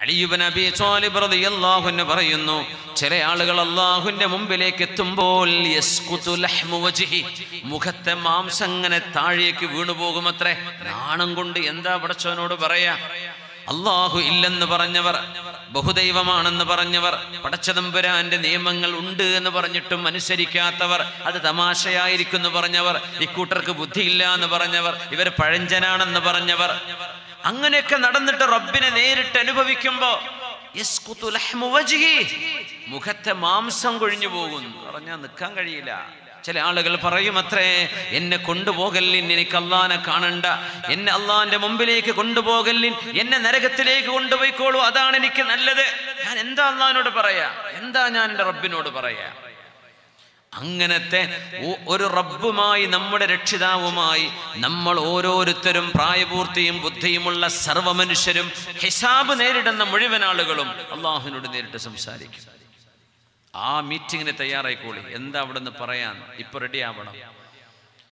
അലിയുബൻ അബി ത്വാലിബ് റളിയല്ലാഹു അൻഹു പറയുന്നു ചില ആളുകൾ അള്ളാഹുവിന്റെ മുമ്പിലേക്ക് എത്തുമ്പോൾ യസ്കുതു ലഹ്മു വജ്ഹി മുഖത്തെ മാംസം അങ്ങനെ താഴേക്ക് വീണു പോകുമത്രേ നാണം കൊണ്ട് എന്താ പടച്ചവനോട് പറയാ അള്ളാഹു ഇല്ലെന്ന് പറഞ്ഞവർ ബഹുദൈവമാണെന്ന് പറഞ്ഞവർ പടച്ചതമ്പുരാന്റെ നിയമങ്ങൾ ഉണ്ട് എന്ന് പറഞ്ഞിട്ടും അനുസരിക്കാത്തവർ അത് തമാശയായിരിക്കും എന്ന് പറഞ്ഞവർ ഇക്കൂട്ടർക്ക് ബുദ്ധിയില്ല എന്ന് പറഞ്ഞവർ ഇവർ പഴഞ്ചനാണെന്ന് പറഞ്ഞവർ അങ്ങനെയൊക്കെ നടന്നിട്ട് റബ്ബിനെ നേരിട്ട് അനുഭവിക്കുമ്പോ യസ്കുതു ലഹ്മു വജ്ഹി. മുഖത്തെ മാംസം കൊഴിഞ്ഞു പോകും പറഞ്ഞാൽ നിൽക്കാൻ കഴിയില്ല ചില ആളുകൾ പറയും അത്രേ എന്നെ കൊണ്ടുപോകല്ലിൻ എനിക്ക് അള്ളാനെ കാണണ്ട എന്നെ അള്ളാന്റെ മുമ്പിലേക്ക് കൊണ്ടുപോകല്ലിൻ എന്നെ നരകത്തിലേക്ക് കൊണ്ടുപോയിക്കോളൂ അതാണ് എനിക്ക് നല്ലത് ഞാൻ എന്താ അള്ളഹാനോട് പറയാ എന്താ ഞാൻ എൻ്റെ റബ്ബിനോട് പറയാ അങ്ങനത്തെ ഒ- ഒരു റബ്ബുമായി നമ്മുടെ രക്ഷിതാവുമായി നമ്മൾ ഓരോരുത്തരും പ്രായപൂർത്തിയും ബുദ്ധിയുമുള്ള സർവ്വ മനുഷ്യരും ഹിസാബ് നേരിടുന്ന മുഴുവൻ ആളുകളും അള്ളാഹുവിനോട് നേരിട്ട് സംസാരിക്കും ആ മീറ്റിങ്ങിന് തയ്യാറായിക്കോളി എന്താ അവിടെ നിന്ന് പറയാൻ ഇപ്പൊ റെഡി ആവണം